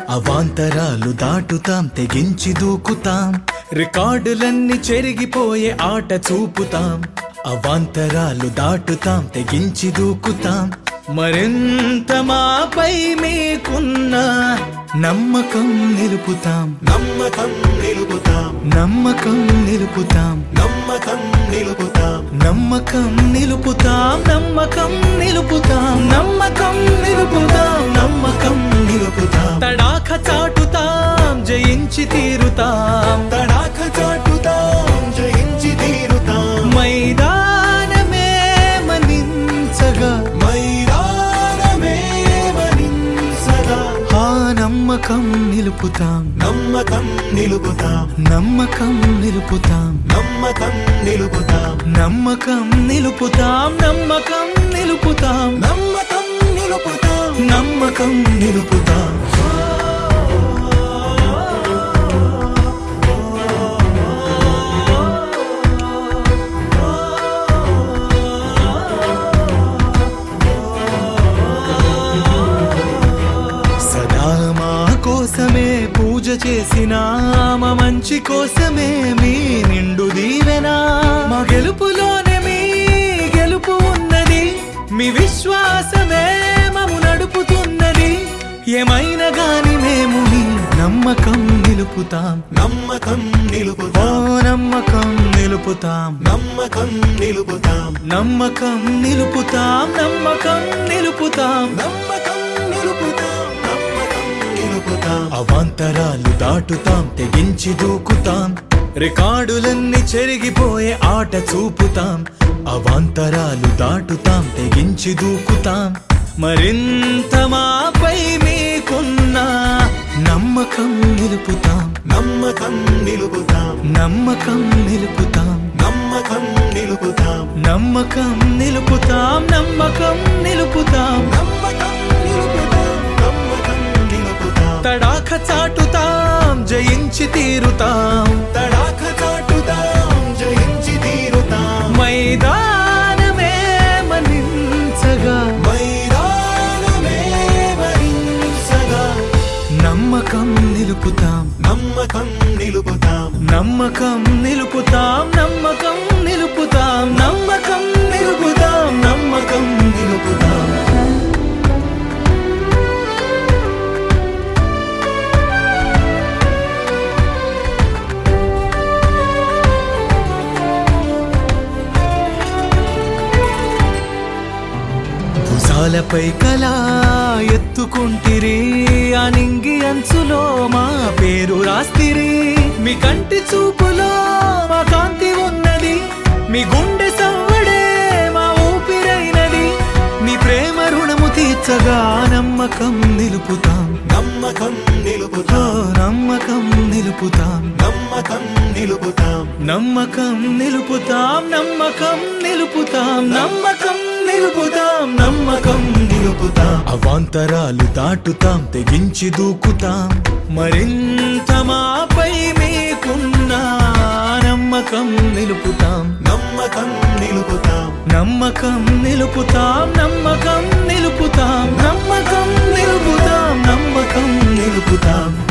అవాంతరాలు దాటుతాం తెగించి దూకుతాం రికార్డులన్నీ చెరిగిపోయే ఆట చూపుతాం అవాంతరాలు దాటుతాం తెగించి దూకుతాం మరింత మాపై మీకున్న నమ్మకం నిలుపుతాం నమ్మకం నిలుపుతాం నమ్మకం నిలుపుతాం నమ్మకం నిలుపుతాం నమ్మకం నిలుపుతాం నమ్మకం నిలుపుతాం నమ్మకం నిలుపుతాం నమ్మకం నిలుపుతాం తడాఖ చాటుతాం జయించి తీరుతాం తడాఖ చాటుతాం జయించి తీరుతాం మైదానమే మనించగా మైదానమే మనింసగా ఆ నమ్మకం నిలుపుతాం నమ్మకం నిలుపుతాం నమ్మకం నిలుపుతాం నమ్మకం నిలుపుతాం నమ్మకం నిలుపుతాం నమ్మకం నిలుపుతాం నమ్మకం నిలుపుతాం నమ్మకం నిలుపుతాం సదా మా కోసమే పూజ చేసిన మా మంచి కోసమే మీ నిండు దీవెనా మా గెలుపులోనే మీ గెలుపు ఉన్నది మీ విశ్వాసమే మము నడుపుతున్నది ఏమైనా గాని మేము మీ నమ్మకం నిలుపుతాం నమ్మకం ఓ నిలుపుతాం నమ్మకం నిలుపుతాం నమ్మకం నిలుపుతాం నమ్మకం నిలుపుతాం నమ్మకం నిలుపుతాం నమ్మకం నిలుపుతాం నమ్మకం నిలుపుతాం అవాంతరాలు దాటుతాం తెగించి దూకుతాం రికార్డులన్నీ చెరిగిపోయే ఆట చూపుతాం అవాంతరాలు దాటుతాం తెగించి దూకుతాం మరింత మాపై మీకున్న నమ్మకం నిలుపుతాం నమ్మకం నిలుపుతాం నమ్మకం నిలుపుతాం నమ్మకం నిలుపుతాం నమ్మకం నిలుపుతాం నమ్మకం నిలుపుతాం నమ్మకం నిలుపుతాం నమ్మకం నిలుపుతాం తడాఖ చాటుతాం జయించి తీరుతాం తడాఖ చాటుతాం జయించి తీరుతాం మైదానమే మనించగా మైదానమే మరింసగా నమ్మకం నిలుపుతాం నమ్మకం నిలుపుతాం నమ్మకం నిలుపుతాం నమ్మకం నిలుపుతాం నమ్మకం నిలుపుతాం నమ్మకం నిలుపుతాం భుజాలపై కలా ఎత్తుకుంటిరి ఆ నింగి అంచులో మా పేరు రాస్తిరి మీ కంటి చూపులో మా కాంతి ఉన్నది మీ గుండె సవ్వడే మా ఊపిరైనది మీ ప్రేమ రుణము తీర్చగా నమ్మకం నిలుపుతాం నమ్మకం ఓ నిలుపుతాం నమ్మకం నిలుపుతాం నమ్మకం నిలుపుతాం నమ్మకం నిలుపుతాం నమ్మకం నిలుపుతాం నమ్మకం నిలుపుతాం నమ్మకం నిలుపుతాం అవాంతరాలు దాటుతాం తెగించి దూకుతాం మరింత మాపై మీకున్న నమ్మకం నిలుపుతాం నమ్మకం నిలుపుతాం నమ్మకం నిలుపుతాం నమ్మకం నిలుపుతాం నమ్మకం నిలుపుతాం నమ్మకం నిలుపుతాం